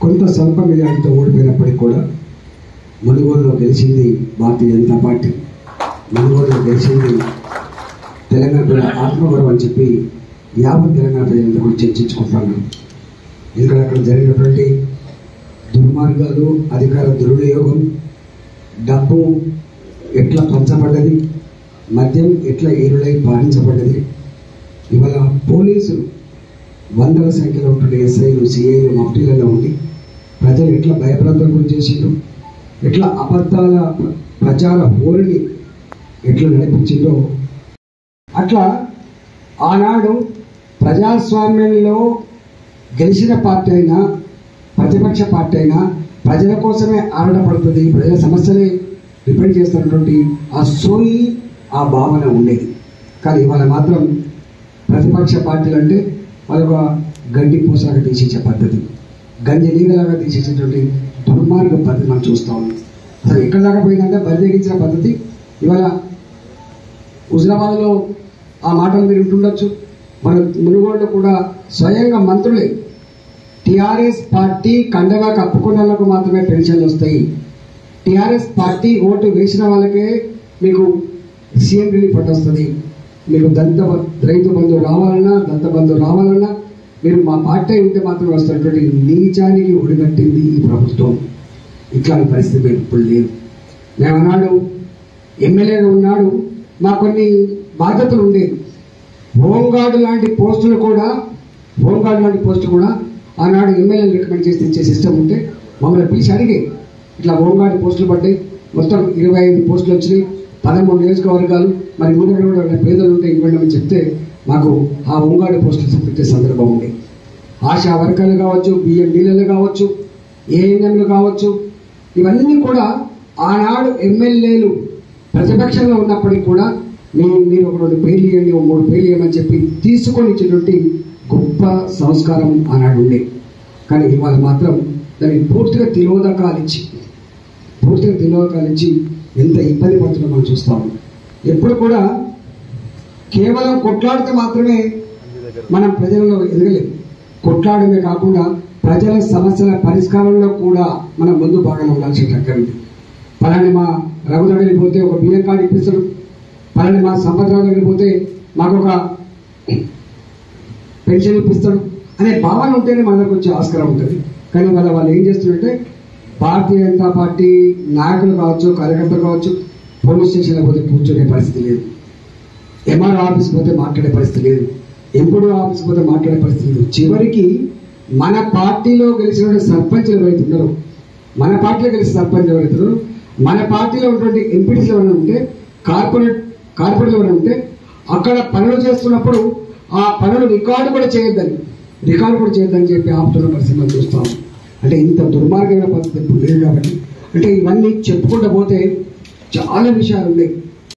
కొంత స్వల్ప మెజార్టీతో ఓడిపోయినప్పటికీ కూడా మునుగోలులో గెలిచింది భారతీయ జనతా పార్టీ మునుగోలులో గెలిచింది తెలంగాణ ప్రజల ఆత్మగౌరవం అని చెప్పి యావత్ తెలంగాణ ప్రజలంతా కూడా చర్చించుకుంటున్నాను ఇక్కడ అక్కడ జరిగినటువంటి దుర్మార్గాలు అధికార దుర్వినియోగం డబ్బు ఎట్లా పంచబడ్డది మద్యం ఎట్లా ఏరులై పాలించబడ్డది ఇవాళ పోలీసులు వందల సంఖ్యలో ఉంటున్న ఎస్ఐలు సిఐలు మఫ్టీలలో ఉండి ప్రజలు ఎట్లా భయభ్రాంతులకు గురి చేసిండ్రు ఎట్లా అబద్ధాల ప్రచార హోరుని ఎట్లా నడిపించిందో అట్లా ఆనాడు ప్రజాస్వామ్యంలో గెలిచిన పార్టీ అయినా ప్రతిపక్ష పార్టీ అయినా ప్రజల కోసమే ఆరాటపడుతుంది ప్రజల సమస్యలే డిపెండ్ చేస్తున్నటువంటి ఆ సోయి ఆ భావన ఉండేది కానీ ఇవాళ మాత్రం ప్రతిపక్ష పార్టీలు అంటే వాళ్ళొక గడ్డి పూసలాగా తీసేసే పద్ధతి గంజి నీగలాగా తీసేసేటువంటి దుర్మార్గ పద్ధతి మనం చూస్తా ఉన్నాం అసలు ఎక్కడ దాకా పోయిందంటే బరిదెగించిన పద్ధతి ఇవాళ హుజరాబాద్లో ఆ మాటలు మీరు వింటుండొచ్చు మన మునుగోడులో కూడా స్వయంగా మంత్రులే టిఆర్ఎస్ పార్టీ కండగా కప్పుకున్న వాళ్ళకు మాత్రమే పెన్షన్లు వస్తాయి టిఆర్ఎస్ పార్టీ ఓటు వేసిన వాళ్ళకే మీకు సీఎం రిలీఫ్ ఫండ్ వస్తుంది మీకు దంత రైతు బంధు రావాలన్నా దంత బంధు రావాలన్నా మీరు మా పార్టీ ఉంటే మాత్రం వస్తున్నటువంటి నీచానికి ఒడిగట్టింది ఈ ప్రభుత్వం ఇట్లాంటి పరిస్థితి మీకు ఇప్పుడు లేదు మేము అన్నాడు ఎమ్మెల్యేగా ఉన్నాడు మా కొన్ని బాధ్యతలు ఉండేవి హోంగార్డు లాంటి పోస్టులు కూడా హోంగార్డు లాంటి పోస్టులు కూడా ఆనాడు ఎమ్మెల్యే రికమెండ్ చేసి ఇచ్చే సిస్టమ్ ఉంటే మమ్మల్ని పిలిచి అడిగే ఇట్లా హోంగార్డు పోస్టులు పడ్డాయి మొత్తం ఇరవై ఐదు పోస్టులు వచ్చినాయి పదమూడు నియోజకవర్గాలు మరి మూడు కూడా ఎవరైనా పేదలు ఉంటే ఇవ్వండి అని చెప్తే మాకు ఆ హోంగార్డు పోస్టులు పెట్టే సందర్భం ఉంది ఆశా వర్కర్లు కావచ్చు బియ్యం డీలర్లు కావచ్చు ఏఎన్ఎంలు కావచ్చు ఇవన్నీ కూడా ఆనాడు ఎమ్మెల్యేలు ప్రతిపక్షంలో ఉన్నప్పటికీ కూడా మీరు మీరు ఒక రెండు పేర్లు ఇవ్వండి ఒక మూడు పేర్లు ఇవ్వమని చెప్పి తీసుకొని ఇచ్చినటువంటి గొప్ప సంస్కారం ఆనాడు ఉండే కానీ ఇవాళ మాత్రం దానికి పూర్తిగా తిలోదకాలు ఇచ్చి పూర్తిగా తిలోదకాలు ఇచ్చి ఎంత ఇబ్బంది పడుతుందో మనం చూస్తాము ఎప్పుడు కూడా కేవలం కొట్లాడితే మాత్రమే మనం ప్రజలలో ఎదగలేము కొట్లాడమే కాకుండా ప్రజల సమస్యల పరిష్కారంలో కూడా మనం ముందు భాగంలో ఉండాల్సిన అక్కడ ఉంది పలాని మా రఘుదడ వెళ్ళిపోతే ఒక బియ్యం కార్డు ఇప్పిస్తాడు పలాని మా సంపత్రాలు వెళ్ళిపోతే మాకు ఒక పెన్షన్ ఇప్పిస్తాడు అనే భావన ఉంటేనే మన దగ్గరకు వచ్చే ఆస్కారం ఉంటుంది కానీ వాళ్ళ వాళ్ళు ఏం చేస్తున్నారంటే భారతీయ జనతా పార్టీ నాయకులు కావచ్చు కార్యకర్తలు కావచ్చు పోలీస్ స్టేషన్లో పోతే కూర్చునే పరిస్థితి లేదు ఎంఆర్ ఆఫీస్ పోతే మాట్లాడే పరిస్థితి లేదు ఎంపీడీ ఆఫీస్ పోతే మాట్లాడే పరిస్థితి లేదు చివరికి మన పార్టీలో గెలిచిన సర్పంచ్లు ఎవరైతే ఉన్నారో మన పార్టీలో గెలిచిన సర్పంచ్ ఎవరైతే ఉన్నారో మన పార్టీలో ఉన్నటువంటి ఎంపీటీస్ ఎవరైనా ఉంటే కార్పొరేట్ కార్పొరేట్లు ఎవరైనా ఉంటే అక్కడ పనులు చేస్తున్నప్పుడు ఆ పనులు రికార్డు కూడా చేయొద్దని రికార్డు కూడా చేయొద్దని చెప్పి ఆపుతున్న పరిస్థితి మనం చూస్తాం అంటే ఇంత దుర్మార్గమైన పరిస్థితి ఇప్పుడు లేదు కాబట్టి అంటే ఇవన్నీ చెప్పుకుంటూ పోతే చాలా విషయాలు ఉన్నాయి